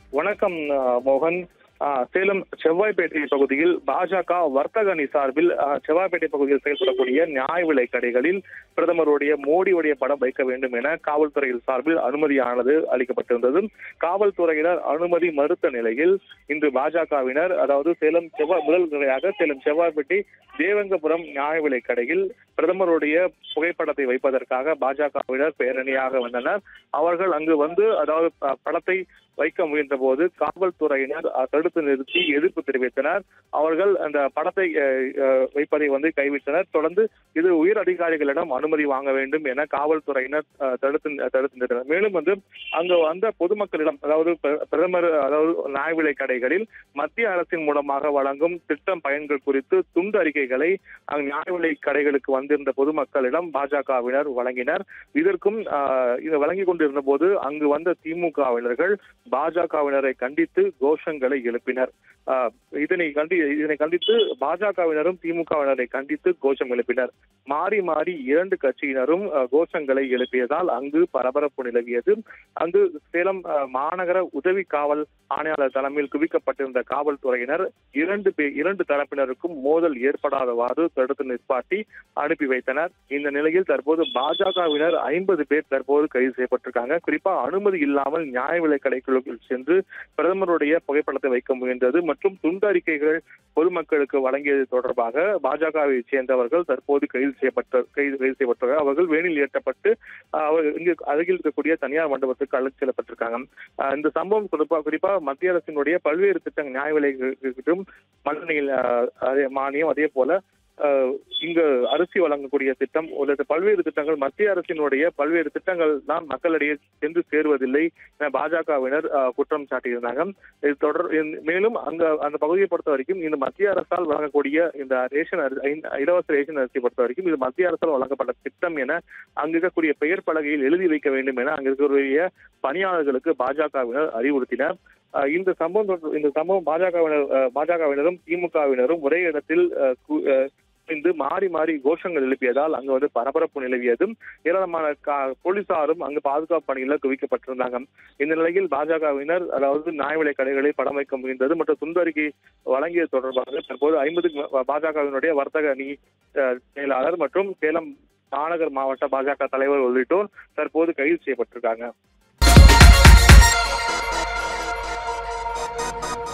வணக்கம் அஹ், மோகன் அஹ், சேலம் செவ்வாய்ப்பேட்டை பகுதியில் பாஜக வர்த்தக அணி சார்பில் அஹ், செவ்வாய்ப்பேட்டை பகுதியில் செயல்படக்கூடிய நியாய விலை கடைகளில் பிரதமருடைய மோடியுடைய படம் வைக்க வேண்டும் என காவல்துறையில் சார்பில் அனுமதியானது அளிக்கப்பட்டிருந்தது காவல்துறையினர் அனுமதி மறுத்த நிலையில் இன்று பாஜகவினர் அதாவது சேலம் செவ்வாய் முதல் முறையாக சேலம் செவ்வாய்ப்பேட்டை தேவங்கபுரம் நியாய விலை கடையில் பிரதமருடைய புகைப்படத்தை வைப்பதற்காக பாஜகவினர் பேரணியாக வந்தனர் அவர்கள் அங்கு வந்து அதாவது அஹ், படத்தை வைக்க முயன்ற போது காவல்துறையினர் அஹ், தடுத்து நிறுத்தி எதிர்ப்பு தெரிவித்தனர் அவர்கள் அந்த படத்தை அஹ், அஹ், வைப்பதை வந்து கைவிட்டனர் தொடர்ந்து இது உயர் அதிகாரிகளிடம் அனுமதி வாங்க வேண்டும் என காவல்துறையினர் அஹ், தடுத்து தடுத்து நிறுத்தினர் மேலும் வந்து அங்கு வந்த பொதுமக்களிடம் அதாவது பிர- பிரதமர் அதாவது நியாய விலை கடைகளில் மத்திய அரசின் மூலமாக வழங்கும் திட்டம் பயன்கள் குறித்து துண்டு அறிக்கைகளை அங்கு நியாய விலை கடைகளுக்கு வந்திருந்த பொதுமக்களிடம் பாஜகவினர் வழங்கினர் இதற்கும் ஆஹ், இது வழங்கி கொண்டிருந்த போது அங்கு வந்த திமுகவினர்கள் பாஜகவினரை கண்டித்து கோஷங்களை எழுப்பினர் ஆஹ், இதனை கண்டி இதனை கண்டித்து பாஜகவினரும் திமுகவினரை கண்டித்து கோஷம் எழுப்பினர் மாறி மாறி இரண்டு கட்சியினரும் ஆஹ், கோஷங்களை எழுப்பியதால் அங்கு பரபரப்பு நிலவியது அங்கு சேலம் ஆஹ், மாநகர உதவி காவல் ஆணையாளர் தலைமையில் குவிக்கப்பட்டிருந்த காவல்துறையினர் இரண்டு பே இரண்டு தரப்பினருக்கும் மோதல் ஏற்படாதவாறு தடுத்து நிற்பாட்டி அனுப்பி வைத்தனர் இந்த நிலையில் தற்போது பாஜகவினர் ஐம்பது பேர் தற்போது கைது செய்யப்பட்டிருக்காங்க குறிப்பா அனுமதி இல்லாமல் நியாய விலை கடைகளுக்குள் சென்று பிரதமருடைய புகைப்படத்தை வைக்க முயன்றது மற்றும் துண்டறிக்கைகள் பொதுமக்களுக்கு வழங்கியது தொடர்பாக பாஜகவை சேர்ந்தவர்கள் தற்போது கைது செய்யப்பட்ட கைது கைது செய்யப்பட்டார்கள் அவர்கள் வேணில் ஏற்றப்பட்டு ஆஹ், அவர் இங்கு அருகில் இருக்கக்கூடிய தனியார் மண்டபத்துக்கு அழைத்து செல்லப்பட்டிருக்காங்க ஆஹ், இந்த சம்பவம் குறிப்பா குறிப்பா மத்திய அரசினுடைய பல்வேறு திட்டங்கள் நியாய விலைக்கும் மண்ணெண்ணெயில் ஆஹ், அதே மானியம் அதே போல ஆஹ், இங்கு அரிசி வழங்கக்கூடிய திட்டம் உள்ளிட்ட பல்வேறு திட்டங்கள் மத்திய அரசினுடைய பல்வேறு திட்டங்கள் தான் மக்களிடையே சென்று சேருவதில்லை என பாஜகவினர் ஆஹ், குற்றம் சாட்டியிருந்தாங்க இது தொடர் இந்த- மேலும் அங்க அந்த பகுதியை பொறுத்த வரைக்கும் இந்த மத்திய அரசால் வழங்கக்கூடிய இந்த ரேஷன் அரிசி ஐந்து- இலவச ரேஷன் அரிசி பொறுத்த வரைக்கும் இது மத்திய அரசால் வழங்கப்பட்ட திட்டம் என அங்கு இருக்கக்கூடிய பெயர் பலகையில் எழுதி வைக்க வேண்டும் என அங்கு இருக்கக்கூடிய பணியாளர்களுக்கு பாஜகவினர் அறிவுறுத்தினர் ஆஹ் இந்த சம்பவம் தொடர்- இந்த சம்பவம் பாஜகவினர் ஆஹ் பாஜகவினரும் திமுகவினரும் ஒரே இடத்தில் ஆஹ் கு- ஆஹ் இருந்து மாறி மாறி கோஷங்கள் எழுப்பியதால் அங்கு வந்து பரபரப்பு நிலவியதும் ஏராளமான கா- போலீசாரும் அங்கு பாதுகாப்பு பணியில் குவிக்கப்பட்டிருந்தாங்க இந்த நிலையில் பாஜகவினர் அதாவது நியாய விலை கடைகளை படம் வைக்க முடிந்தது மற்றும் துண்டறிக்கை வழங்கியது தொடர்பாக தற்போது ஐம்பது பாஜகவினுடைய வர்த்தக அணி ஆஹ், செயலாளர் மற்றும் சேலம் மாநகர் மாவட்ட பாஜக தலைவர் உள்ளிட்டோர் தற்போது கைது செய்யப்பட்டிருக்காங்க